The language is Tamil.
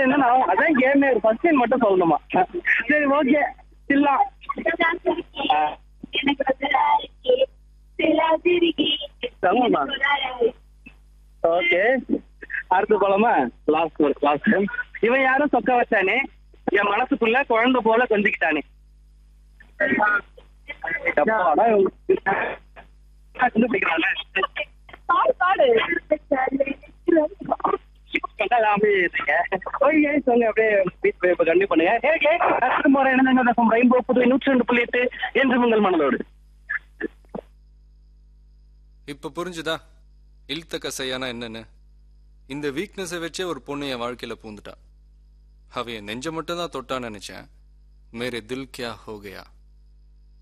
என்னன்னா அதான் கேமே ஃபர்ஸ்ட் லைன் மட்டும் சொல்லணுமா சரி ஓகே சில்லா எனக்கு வந்து ராக்கி, சிலா சிறுகி, ஆமாம்மா. எனக்கு ஓகே அடுத்து போலாமா லாஸ்ட் ஒரு லாஸ்ட் இவன் யாரும் சொக்க வச்சானே என் மனசுக்குள்ள குழந்தை போல கொஞ்சிக்கிட்டானே எப்பாடா இவன் கண்டுபிடிக்கிறான்ல. பாடு, பாடு. கண்டால அப்படியே இருக்கீங்க. ஓகே, guys, வாங்க அப்படியே beat போய் இப்ப continue பண்ணுங்க. Hey, guys, அடுத்த முறை என்ன FM ரெயின்போ புதுவை நூற்றி ரெண்டு புள்ளி எட்டு என்று உங்கள் மனதோடு இப்ப புரிஞ்சுதா இழுத்த கசையானா என்னன்னு இந்த வீக்னஸை வச்சே ஒரு பொண்ணு என் வாழ்க்கையில பூந்துட்டா அவ என் நெஞ்ச மட்டும் தான் தொட்டான்னு நினைச்சேன் மேரே தில் கியா ஹோ கயா